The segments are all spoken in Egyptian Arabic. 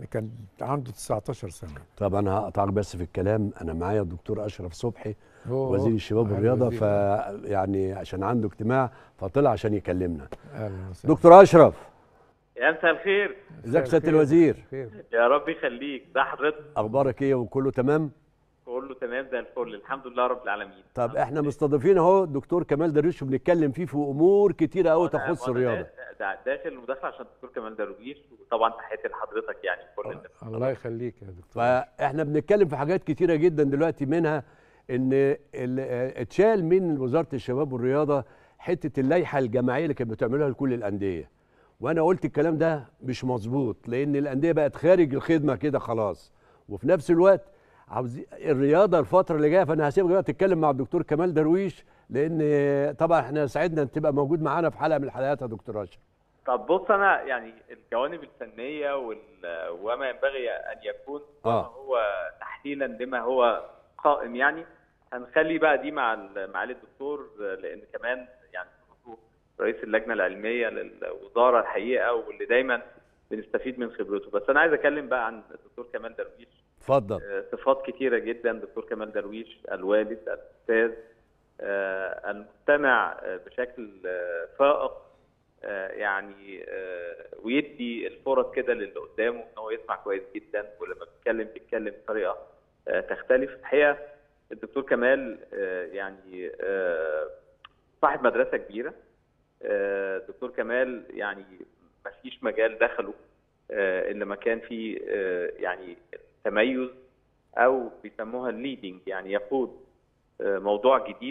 كان عنده 19 سنه طب انا هقطعك بس في الكلام انا معايا الدكتور اشرف صبحي هو- وزير الشباب أهلا والرياضه وزير. ف يعني عشان عنده اجتماع فطلع عشان يكلمنا اهلا وسهلا دكتور اشرف يا مساء الخير ازيك مساء سياده الخير. الوزير خير يا رب يخليك ده حضرتك اخبارك ايه وكله تمام كله تمام زي الفل الحمد لله رب العالمين طب احنا مستضيفين اهو الدكتور كمال درويش وبنتكلم فيه في امور كتيره قوي وأنا- تخص وأنا الرياضه دا- دا- داخل المداخله عشان الدكتور كمال درويش وطبعا تحياتي لحضرتك يعني كل الناس الله يخليك يا دكتور فاحنا بنتكلم في حاجات كتيره جدا دلوقتي منها ان ال- اتشال من وزاره الشباب والرياضه حته اللائحه الجماعيه اللي كانت بتعملها لكل الانديه وانا قلت الكلام ده مش مظبوط لان الانديه بقت خارج الخدمه كده خلاص وفي نفس الوقت عاوز الرياضه الفتره اللي جايه فانا هسيبك بقى تتكلم مع الدكتور كمال درويش لان طبعا احنا سعدنا ان تبقى موجود معانا في حلقه من الحلقات يا دكتور اشرف طب بص انا يعني الجوانب الفنيه وال... وما ينبغي ان يكون وما آه. هو تحليلا لما هو قائم يعني هنخلي بقى دي مع ال- معالي الدكتور لان كمان يعني هو رئيس اللجنه العلميه للوزاره الحقيقه واللي دايما بنستفيد من خبرته بس انا عايز اتكلم بقى عن الدكتور كمال درويش اتفضل آه، صفات كتيرة جدا دكتور كمال درويش الوالد الأستاذ آه، المستمع آه، بشكل آه، فائق آه، يعني آه، ويدي الفرص كده للي قدامه ان هو يسمع كويس جدا ولما بيتكلم بيتكلم بطريقه آه، تختلف الحقيقه الدكتور كمال آه، يعني آه، صاحب مدرسه كبيره آه، الدكتور كمال يعني ما فيش مجال دخله آه، الا ما كان فيه آه، يعني تميز او بيسموها الليدنج يعني يقود آه، موضوع جديد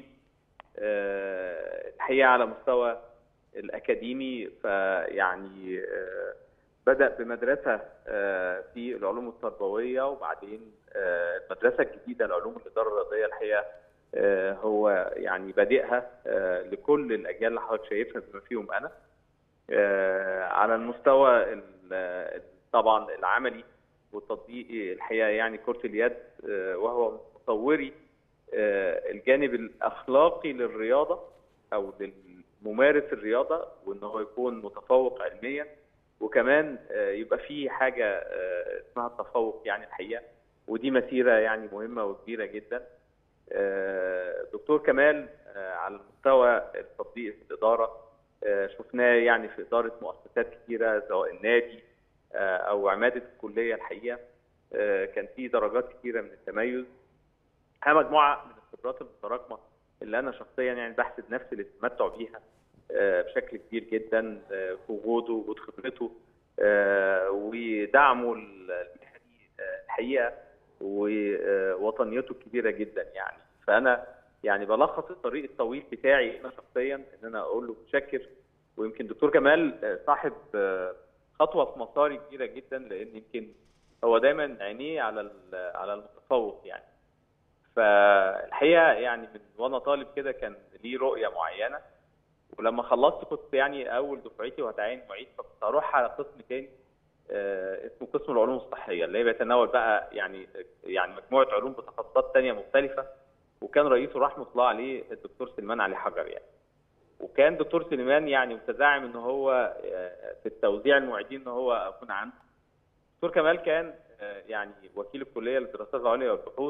آه، الحقيقه على مستوى الاكاديمي فيعني آه، بدا بمدرسه آه، في العلوم التربويه وبعدين آه، المدرسه الجديده لعلوم الاداره الرياضيه الحقيقه آه، هو يعني بادئها آه، لكل الاجيال اللي حضرتك شايفها بما فيهم انا آه، على المستوى ال- ال- طبعا العملي والتطبيقي الحقيقه يعني كره اليد آه، وهو مطوري آه، الجانب الاخلاقي للرياضه او للممارس الرياضه وان هو يكون متفوق علميا وكمان آه، يبقى في حاجه آه، اسمها التفوق يعني الحقيقه ودي مسيره يعني مهمه وكبيره جدا آه، دكتور كمال آه، على المستوى التطبيقي في الاداره آه، شفناه يعني في اداره مؤسسات كثيره سواء النادي آه، او عماده الكليه الحقيقه آه، كان في درجات كثيره من التميز ها مجموعه من الخبرات المتراكمه اللي انا شخصيا يعني بحسب نفسي للتمتع بيها آه، بشكل كبير جدا آه، في وجوده وجود خبرته آه، ودعمه المهني آه، الحقيقه ووطنيته الكبيره جدا يعني فانا يعني بلخص الطريق الطويل بتاعي انا شخصيا ان انا اقول له متشكر ويمكن دكتور كمال آه، صاحب آه، خطوه في مساري كبيره جدا لان يمكن هو دايما عينيه على ال- على المتفوق يعني فالحقيقه يعني من وانا طالب كده كان ليه رؤيه معينه ولما خلصت كنت يعني اول دفعتي وهتعين معيد فكنت هروح على قسم تاني آه، اسمه قسم العلوم الصحيه اللي هي بيتناول بقى يعني يعني مجموعه علوم بتخصصات تانية مختلفه وكان رئيسه رحمه الله عليه الدكتور سليمان علي حجر يعني وكان دكتور سليمان يعني متزعم ان هو آه، في التوزيع المعيدين ان هو اكون عنده دكتور كمال كان آه، يعني وكيل الكليه للدراسات العليا والبحوث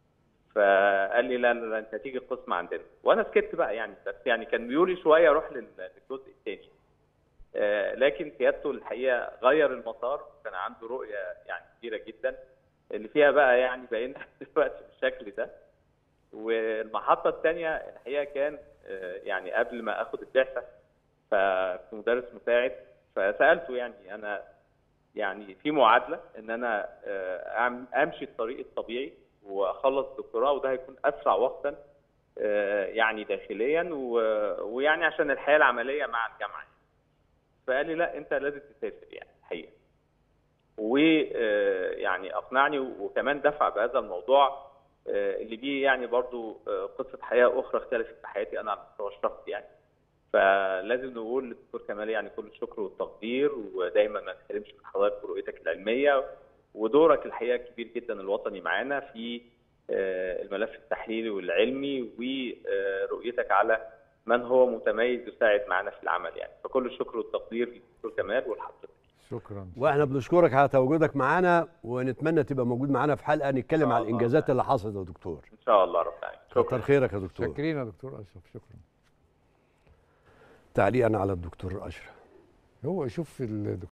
فقال لي لا لا لا، انت هتيجي القسم عندنا وانا سكت بقى يعني بس يعني كان ميولي شويه اروح لل- للجزء الثاني آه، لكن سيادته الحقيقه غير المسار وكان عنده رؤيه يعني كبيره جدا اللي فيها بقى يعني بقينا دلوقتي بالشكل ده والمحطه الثانيه الحقيقه كان آه، يعني قبل ما اخد البعثه فكنت مدرس مساعد فسالته يعني انا يعني في معادله ان انا آه، أعم- امشي الطريق الطبيعي واخلص دكتوراه وده هيكون اسرع وقتا آه، يعني داخليا و- ويعني عشان الحياه العمليه مع الجامعه فقال لي لا انت لازم تسافر يعني الحقيقه ويعني اقنعني وكمان دفع بهذا الموضوع آه، اللي بيه يعني برضو آه، قصه حياه اخرى اختلفت في حياتي انا على المستوى الشخصي يعني فلازم نقول للدكتور كمال يعني كل الشكر والتقدير ودايما ما نحرمش من حضرتك ورؤيتك العلميه ودورك الحقيقه كبير جدا الوطني معانا في آه، الملف التحليلي والعلمي ورؤيتك على من هو متميز يساعد معانا في العمل يعني فكل الشكر والتقدير للدكتور كمال ولحضرتك شكرا واحنا بنشكرك على تواجدك معانا ونتمنى تبقى موجود معانا في حلقه نتكلم شاء على الله. الانجازات اللي حصلت يا دكتور ان شاء الله رب العالمين كتر شكرا خيرك يا دكتور شاكرين يا دكتور اشرف شكرا تعليقا على الدكتور اشرف هو شوف الدكتور